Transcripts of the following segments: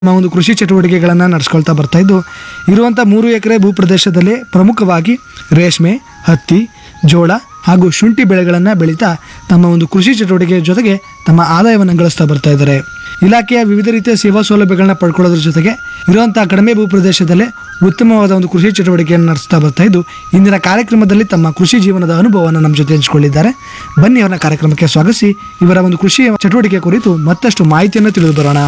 ನಮ್ಮ ಒಂದು ಕೃಷಿ ಚಟುವಟಿಕೆಗಳನ್ನು ನಡೆಸ್ಕೊಳ್ತಾ ಬರ್ತಾ ಇದ್ದು ಇರುವಂಥ ಮೂರು ಎಕರೆ ಭೂ ಪ್ರದೇಶದಲ್ಲಿ ಪ್ರಮುಖವಾಗಿ ರೇಷ್ಮೆ ಹತ್ತಿ ಜೋಳ ಹಾಗೂ ಶುಂಠಿ ಬೆಳೆಗಳನ್ನು ಬೆಳೀತಾ ತಮ್ಮ ಒಂದು ಕೃಷಿ ಚಟುವಟಿಕೆಯ ಜೊತೆಗೆ ತಮ್ಮ ಆದಾಯವನ್ನು ಗಳಿಸ್ತಾ ಬರ್ತಾ ಇದ್ದಾರೆ ಇಲಾಖೆಯ ವಿವಿಧ ರೀತಿಯ ಸೇವಾ ಸೌಲಭ್ಯಗಳನ್ನ ಪಡ್ಕೊಳ್ಳೋದ್ರ ಜೊತೆಗೆ ಇರುವಂಥ ಕಡಿಮೆ ಭೂ ಪ್ರದೇಶದಲ್ಲೇ ಉತ್ತಮವಾದ ಒಂದು ಕೃಷಿ ಚಟುವಟಿಕೆಯನ್ನು ನಡೆಸ್ತಾ ಬರ್ತಾ ಇದ್ದು ಇಂದಿನ ಕಾರ್ಯಕ್ರಮದಲ್ಲಿ ತಮ್ಮ ಕೃಷಿ ಜೀವನದ ಅನುಭವವನ್ನು ನಮ್ಮ ಜೊತೆ ಹಂಚಿಕೊಂಡಿದ್ದಾರೆ ಬನ್ನಿ ಅವರ ಕಾರ್ಯಕ್ರಮಕ್ಕೆ ಸ್ವಾಗತಿಸಿ ಇವರ ಒಂದು ಕೃಷಿ ಚಟುವಟಿಕೆ ಕುರಿತು ಮತ್ತಷ್ಟು ಮಾಹಿತಿಯನ್ನು ತಿಳಿದು ಬರೋಣ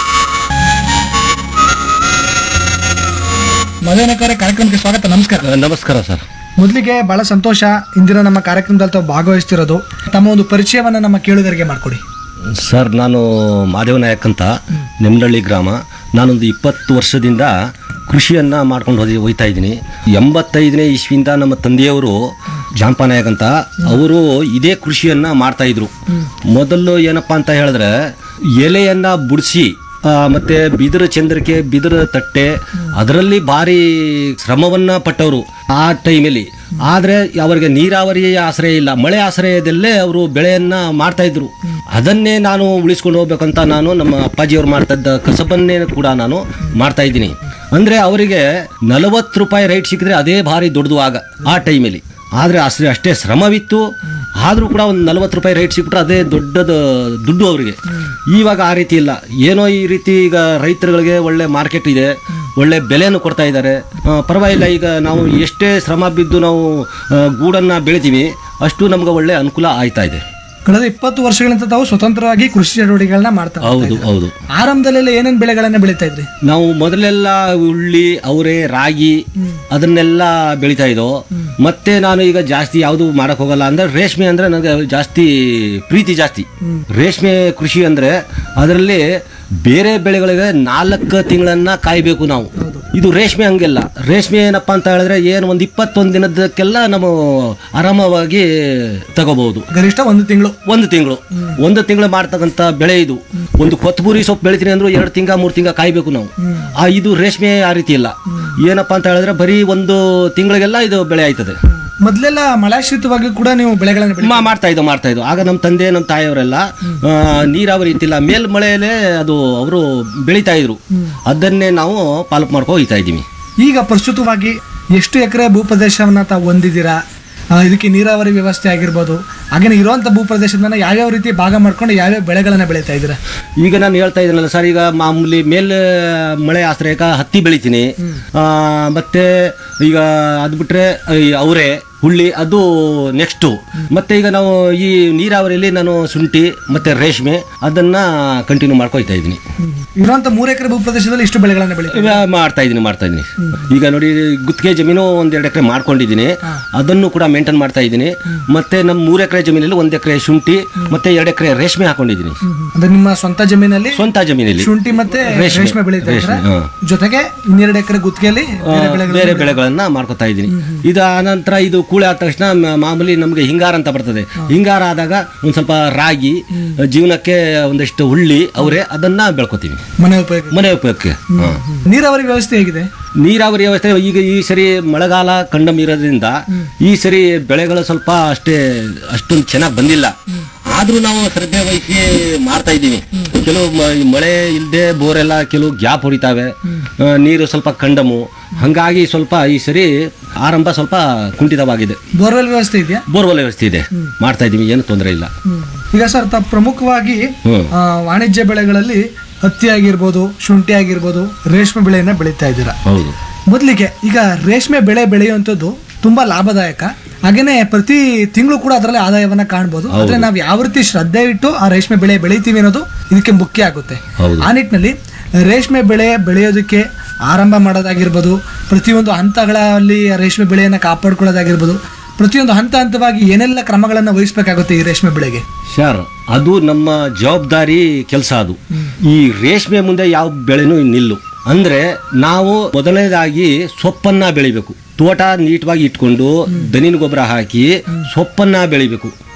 ಮದನಕರ ಕಾರ್ಯಕ್ರಮಕ್ಕೆ ಸ್ವಾಗತ ನಮಸ್ಕಾರ ನಮಸ್ಕಾರ ಸರ್ ಮೊದಲಿಗೆ ಬಹಳ ಸಂತೋಷ ಇಂದಿನ ನಮ್ಮ ಕಾರ್ಯಕ್ರಮದಲ್ಲಿ ತಾವು ಭಾಗವಹಿಸ್ತಿರೋದು ತಮ್ಮ ಒಂದು ಪರಿಚಯವನ್ನ ನಮ್ಮ ಕೇಳುಗರಿಗೆ ಮಾಡಿಕೊಡಿ ಸರ್ ನಾನು ಮಾದೇವ ನಾಯಕ್ ಅಂತ ನೆಮ್ಮನಹಳ್ಳಿ ಗ್ರಾಮ ನಾನೊಂದು ಇಪ್ಪತ್ತು ವರ್ಷದಿಂದ ಕೃಷಿಯನ್ನು ಮಾಡ್ಕೊಂಡು ಹೋಗಿ ಹೋಗ್ತಾ ಇದ್ದೀನಿ ಎಂಬತ್ತೈದನೇ ಇಸ್ವಿಯಿಂದ ನಮ್ಮ ತಂದೆಯವರು ಜಾಂಪ ನಾಯಕ್ ಅಂತ ಅವರು ಇದೇ ಕೃಷಿಯನ್ನು ಮಾಡ್ತಾ ಇದ್ರು ಮೊದಲು ಏನಪ್ಪ ಅಂತ ಹೇಳಿದ್ರೆ ಎಲೆಯನ್ನು ಬುಡಿಸಿ ಮತ್ತು ಬಿದಿರು ಚಂದ್ರಿಕೆ ಬಿದಿರು ತಟ್ಟೆ ಅದರಲ್ಲಿ ಭಾರಿ ಶ್ರಮವನ್ನ ಪಟ್ಟವರು ಆ ಟೈಮಲ್ಲಿ ಆದರೆ ಅವರಿಗೆ ನೀರಾವರಿ ಆಶ್ರಯ ಇಲ್ಲ ಮಳೆ ಆಶ್ರಯದಲ್ಲೇ ಅವರು ಬೆಳೆಯನ್ನ ಮಾಡ್ತಾ ಇದ್ರು ಅದನ್ನೇ ನಾನು ಉಳಿಸ್ಕೊಂಡು ಹೋಗ್ಬೇಕಂತ ನಾನು ನಮ್ಮ ಅಪ್ಪಾಜಿಯವ್ರು ಮಾಡ್ತಾ ಇದ್ದ ಕಸಬನ್ನೇ ಕೂಡ ನಾನು ಮಾಡ್ತಾ ಇದ್ದೀನಿ ಅಂದರೆ ಅವರಿಗೆ ನಲವತ್ತು ರೂಪಾಯಿ ರೈಟ್ ಸಿಕ್ಕಿದ್ರೆ ಅದೇ ಭಾರಿ ದೊಡ್ಡದು ಆಗ ಆ ಟೈಮಲ್ಲಿ ಆದರೆ ಅಷ್ಟೇ ಅಷ್ಟೇ ಶ್ರಮವಿತ್ತು ಆದರೂ ಕೂಡ ಒಂದು ನಲ್ವತ್ತು ರೂಪಾಯಿ ರೇಟ್ ಸಿಕ್ಬಿಟ್ರೆ ಅದೇ ದೊಡ್ಡದು ದುಡ್ಡು ಅವರಿಗೆ ಇವಾಗ ಆ ರೀತಿ ಇಲ್ಲ ಏನೋ ಈ ರೀತಿ ಈಗ ರೈತರುಗಳಿಗೆ ಒಳ್ಳೆ ಮಾರ್ಕೆಟ್ ಇದೆ ಒಳ್ಳೆ ಬೆಲೆಯನ್ನು ಕೊಡ್ತಾ ಇದ್ದಾರೆ ಆ, ಪರವಾಗಿಲ್ಲ ಈಗ ನಾವು ಎಷ್ಟೇ ಶ್ರಮ ಬಿದ್ದು ನಾವು ಆ, ಗೂಡನ್ನು ಬೆಳಿತೀವಿ ಅಷ್ಟು ನಮ್ಗೆ ಒಳ್ಳೆ ಅನುಕೂಲ ಆಯ್ತಾ ಇದೆ ಕಳೆದ ಇಪ್ಪತ್ತು ವರ್ಷಗಳಿಂದ ತಾವು ಸ್ವತಂತ್ರವಾಗಿ ಕೃಷಿ ಚಟುವಟಿಕೆಗಳನ್ನ ಮಾಡ್ತಾ ಬರ್ತಾ ಹೌದು ಇದ್ದೀರಾ. ಹೌದು ಆರಂಭದಲ್ಲೆಲ್ಲ ಏನೇನು ಬೆಳೆಗಳನ್ನ ಬೆಳೀತಾ ಇದ್ರಿ ನಾವು ಮೊದಲೆಲ್ಲ ಉಳ್ಳಿ ಅವರೆ ರಾಗಿ ಅದನ್ನೆಲ್ಲ ಬೆಳಿತಾ ಇದ್ದೋ ಮತ್ತೆ ನಾನು ಈಗ ಜಾಸ್ತಿ ಯಾವುದು ಮಾಡಕ್ ಹೋಗಲ್ಲ ಅಂದ್ರೆ ರೇಷ್ಮೆ ಅಂದ್ರೆ ನನಗೆ ಜಾಸ್ತಿ ಪ್ರೀತಿ ಜಾಸ್ತಿ ರೇಷ್ಮೆ ಕೃಷಿ ಅಂದ್ರೆ ಅದರಲ್ಲಿ ಬೇರೆ ಬೆಳೆಗಳಿಗೆ ನಾಲ್ಕು ತಿಂಗಳನ್ನ ಕಾಯ್ಬೇಕು ನಾವು ಇದು ರೇಷ್ಮೆ ಹಂಗೆಲ್ಲ ರೇಷ್ಮೆ ಏನಪ್ಪಾ ಅಂತ ಹೇಳಿದ್ರೆ ಏನು ಒಂದು ಇಪ್ಪತ್ತೊಂದು ದಿನದಕ್ಕೆಲ್ಲ ನಾವು ಆರಾಮವಾಗಿ ತಗೋಬಹುದು ಗರಿಷ್ಠ ಒಂದು ತಿಂಗಳು ಒಂದು ತಿಂಗಳು ಒಂದು ತಿಂಗಳು ಮಾಡ್ತಕ್ಕಂಥ ಬೆಳೆ ಇದು ಒಂದು ಕೊತ್ತಂಬರಿ ಸೊಪ್ಪು ಬೆಳಿತೀನಿ ಅಂದ್ರೂ ಎರಡು ತಿಂಗ ಮೂರು ತಿಂಗ ಕಾಯ್ಬೇಕು ನಾವು ಆ ಇದು ರೇಷ್ಮೆ ಆ ರೀತಿ ಇಲ್ಲ ಏನಪ್ಪಾ ಅಂತ ಹೇಳಿದ್ರೆ ಬರೀ ಒಂದು ತಿಂಗಳಿಗೆಲ್ಲ ಇದು ಬೆಳೆ ಆಯ್ತದೆ ಮೊದಲೆಲ್ಲ ಮಳೆಶ್ರಿತವಾಗಿ ಕೂಡ ನೀವು ಬೆಳೆಗಳನ್ನ ಬೆಳಿ ಮಾ- ಮಾಡ್ತಾ ಇದ್ದೋ ಮಾಡ್ತಾ ಇದ್ದೋ ಆಗ ನಮ್ಮ ತಂದೆ ನಮ್ಮ ತಾಯಿಯವರೆಲ್ಲ ಆ, ನೀರಾವರಿ ಇತ್ತಿಲ್ಲ ಮೇಲ್ಮಳೆಯಲ್ಲೇ ಅದು ಅವರು ಬೆಳಿತಾ ಇದ್ರು ಅದನ್ನೇ ನಾವು ಪಾಲಕ್ ಮಾಡ್ಕೊ ಹೋಗ್ತಾ ಇದ್ದೀವಿ ಈಗ ಪ್ರಸ್ತುತವಾಗಿ ಎಷ್ಟು ಎಕರೆ ಭೂಪ್ರದೇಶವನ್ನ ತಾವು ಹೊಂದಿದ್ದೀರಾ ಆ, ಇದಕ್ಕೆ ನೀರಾವರಿ ವ್ಯವಸ್ಥೆ ಆಗಿರ್ಬೋದು ಹಾಗೇನೆ ಇರುವಂತ ಭೂಪ್ರದೇಶದನ್ನ ಯಾವ್ಯಾವ ರೀತಿ ಭಾಗ ಮಾಡ್ಕೊಂಡು ಯಾವ್ಯಾವ ಬೆಳೆಗಳನ್ನ ಬೆಳೀತಾ ಇದ್ದೀರಾ ಈಗ ನಾನು ಹೇಳ್ತಾ ಇದ್ದೀನಲ್ಲ ಸರ್ ಈಗ ಮಾಮೂಲಿ ಮೇಲ್ ಮಳೆ ಆಶ್ರಯಕ ಹತ್ತಿ ಬೆಳಿತೀನಿ ಆ, ಮತ್ತೆ ಈಗ ಅದು ಬಿಟ್ರೆ ಈ ಅವರೆ ಹುಳ್ಳಿ ಅದು ನೆಕ್ಸ್ಟು ಮತ್ತೆ ಈಗ ನಾವು ಈ ನೀರಾವರಿಯಲ್ಲಿ ನಾನು ಶುಂಠಿ ಮತ್ತೆ ರೇಷ್ಮೆ ಅದನ್ನ ಕಂಟಿನ್ಯೂ ಮಾಡ್ಕೊಯ್ತಾ ಇದ್ದೀನಿ ಇರುವಂತ ಮೂರು ಎಕರೆ ಭೂಪ್ರದೇಶದಲ್ಲಿ ಇಷ್ಟು ಬೆಳೆಗಳನ್ನ ಬೆಳೀತಾ ಇವ ಮಾಡ್ತಾ ಇದ್ದೀನಿ ಮಾಡ್ತಾ ಇದ್ದೀನಿ ಈಗ ನೋಡಿ ಗುತ್ತಿಗೆ ಜಮೀನು ಒಂದೆರಡು ಎಕರೆ ಮಾಡ್ಕೊಂಡಿದ್ದೀನಿ ಅದನ್ನು ಕೂಡ ಮೇಂಟೈನ್ ಮಾಡ್ತಾ ಇದ್ದೀನಿ ಮತ್ತೆ ನಮ್ಮ ಮೂರು ಎಕರೆ ಜಮೀನಲ್ಲಿ ಒಂದು ಎಕರೆ ಶುಂಠಿ ಮತ್ತೆ ಎರಡು ಎಕರೆ ರೇಷ್ಮೆ ಹಾಕೊಂಡಿದ್ದೀನಿ ಅಂದ್ರೆ ನಿಮ್ಮ ಸ್ವಂತ ಜಮೀನಲ್ಲಿ ಸ್ವಂತ ಜಮೀನಲ್ಲಿ ಶುಂಠಿ ಮತ್ತೆ ರೇಷ್ಮೆ. ರೇಷ್ಮೆ ಬೆಳೀತಾ ಇದ್ದೀರಾ ರೇಷ್ಮೆ, ಹಾ. ಜೊತೆಗೆ ಇನ್ನೆರಡು ಎಕರೆ ಗುತ್ತಿಗೆಯಲ್ಲಿ ಬೇರೆ ಬೆಳೆಗಳು ಬೇರೆ ಬೆಳೆಗಳನ್ನ ಮಾಡ್ಕೊತಾ ಇದ್ದೀನಿ ಇದು ಆನಂತರ ಇದು ಕೂಳೆ ಆದ ತಕ್ಷಣ ಮ- ಮಾಮೂಲಿ ನಮಗೆ ಹಿಂಗಾರ ಅಂತ ಬರ್ತದೆ ಹಿಂಗಾರ ಆದಾಗ ಒಂದ್ ಸ್ವಲ್ಪ ರಾಗಿ ಜೀವನಕ್ಕೆ ಒಂದಿಷ್ಟು ಹುಳ್ಳಿ ಅವರೇ ಅದನ್ನ ಬೆಳ್ಕೊತೀವಿ ಮನೆ ಉಪಯೋಗ ಮನೆ ಉಪಯೋಗಕ್ಕೆ ಹಾ. ನೀರಾವರಿ ವ್ಯವಸ್ಥೆ ಹೇಗಿದೆ ನೀರಾವರಿ ವ್ಯವಸ್ಥೆ ಈಗ ಈ ಸರಿ ಮಳೆಗಾಲ ಕಂಡಮ್ ಇರೋದ್ರಿಂದ ಈ ಸರಿ ಬೆಳೆಗಳು ಸ್ವಲ್ಪ ಅಷ್ಟೇ ಅಷ್ಟೊಂದು ಚೆನ್ನಾಗಿ ಬಂದಿಲ್ಲ ಆದ್ರೂ ನಾವು ಶ್ರದ್ಧೆ ವಹಿಸಿ ಮಾಡ್ತಾ ಇದ್ದೀವಿ ಕೆಲವು ಮ- ಈ ಮಳೆ ಇಲ್ಲದೆ ಬೋರೆಲ್ಲ ಕೆಲವು ಗ್ಯಾಪ್ ಹೊಡಿತಾವೆ ಆ, ನೀರು ಸ್ವಲ್ಪ ಕಂಡಮು ಹಂಗಾಗಿ ಸ್ವಲ್ಪ ಈ ಸರಿ ಆರಂಭ ಸ್ವಲ್ಪ ಕುಂಠಿತವಾಗಿದೆ ಬೋರ್ವೆಲ್ ವ್ಯವಸ್ಥೆ ಇದೆಯಾ ಬೋರ್ವೆಲ್ ವ್ಯವಸ್ಥೆ ಇದೆ ಮಾಡ್ತಾ ಇದ್ದೀವಿ ಏನು ತೊಂದರೆ ಇಲ್ಲ ಈಗ ಸರ್ ತಾವು ಪ್ರಮುಖವಾಗಿ ಹ್ಮ್. ಆ, ವಾಣಿಜ್ಯ ಬೆಳೆಗಳಲ್ಲಿ ಹತ್ತಿ ಆಗಿರ್ಬೋದು ಶುಂಠಿ ಆಗಿರ್ಬೋದು ರೇಷ್ಮೆ ಬೆಳೆಯನ್ನ ಬೆಳೀತಾ ಇದ್ದೀರಾ ಹೌದು ಮೊದಲಿಗೆ ಈಗ ರೇಷ್ಮೆ ಬೆಳೆ ಬೆಳೆಯುವಂಥದ್ದು ತುಂಬಾ ಲಾಭದಾಯಕ ಹಾಗೇನೆ ಪ್ರತಿ ತಿಂಗಳು ಕೂಡ ಅದರಲ್ಲಿ ಆದಾಯವನ್ನ ಕಾಣ್ಬೋದು ಆದ್ರೆ ನಾವು ಯಾವ ರೀತಿ ಶ್ರದ್ಧೆ ಇಟ್ಟು ಆ ರೇಷ್ಮೆ ಬೆಳೆ ಬೆಳಿತೀವಿ ಅನ್ನೋದು ಇದಕ್ಕೆ ಮುಖ್ಯ ಆಗುತ್ತೆ ಹೌದು. ಆ ನಿಟ್ಟಿನಲ್ಲಿ ರೇಷ್ಮೆ ಬೆಳೆ ಬೆಳೆಯೋದಕ್ಕೆ ಆರಂಭ ಮಾಡೋದಾಗಿರ್ಬೋದು ಪ್ರತಿಯೊಂದು ಹಂತಗಳಲ್ಲಿ ಆ ರೇಷ್ಮೆ ಬೆಳೆಯನ್ನು ಕಾಪಾಡ್ಕೊಳ್ಳೋದಾಗಿರ್ಬೋದು ಪ್ರತಿಯೊಂದು ಹಂತ ಹಂತವಾಗಿ ಏನೆಲ್ಲ ಕ್ರಮಗಳನ್ನು ವಹಿಸಬೇಕಾಗುತ್ತೆ ಈ ರೇಷ್ಮೆ ಬೆಳೆಗೆ ಸರ್ ಅದು ನಮ್ಮ ಜವಾಬ್ದಾರಿ ಕೆಲಸ ಅದು ಈ ರೇಷ್ಮೆ ಮುಂದೆ ಯಾವ ಬೆಳೆನೂ ನಿಲ್ಲು ಅಂದ್ರೆ ನಾವು ಮೊದಲನೇದಾಗಿ ಸೊಪ್ಪನ್ನ ಬೆಳಿಬೇಕು ತೋಟ ನೀಟವಾಗಿ ಇಟ್ಕೊಂಡು ದನಿನ ಗೊಬ್ಬರ ಹಾಕಿ ಸೊಪ್ಪನ್ನ ಬೆಳಿಬೇಕು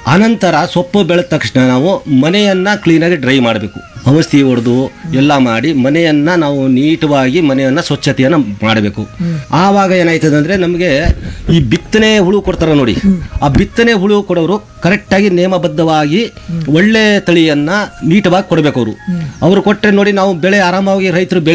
ಅನಂತರ ಸೊಪ್ಪು ಬೆಳೆದ ತಕ್ಷಣ ನಾವು ಮನೆಯನ್ನ ಕ್ಲೀನಾಗಿ ಡ್ರೈ ಮಾಡಬೇಕು ಔಷಧಿ ಹೊಡೆದು ಎಲ್ಲ ಮಾಡಿ ಮನೆಯನ್ನ ನಾವು ನೀಟವಾಗಿ ಮನೆಯನ್ನ ಸ್ವಚ್ಛತೆಯನ್ನ ಮಾಡಬೇಕು ಆವಾಗ ಏನಾಯ್ತದೆ ಅಂದ್ರೆ ನಮಗೆ ಈ ಬಿತ್ತನೆ ಹುಳು ಕೊಡ್ತಾರ ನೋಡಿ ಆ ಬಿತ್ತನೆ ಹುಳು ಕೊಡೋರು ಕರೆಕ್ಟಾಗಿ ನೇಮಬದ್ಧವಾಗಿ ಒಳ್ಳೆ ತಳಿಯನ್ನ ನೀಟವಾಗಿ ಕೊಡಬೇಕು ಅವರು ಅವರು ಕೊಟ್ಟರೆ ನೋಡಿ ನಾವು ಬೆಳೆ ಆರಾಮಾಗಿ ರೈತರು ಬೆಳೆ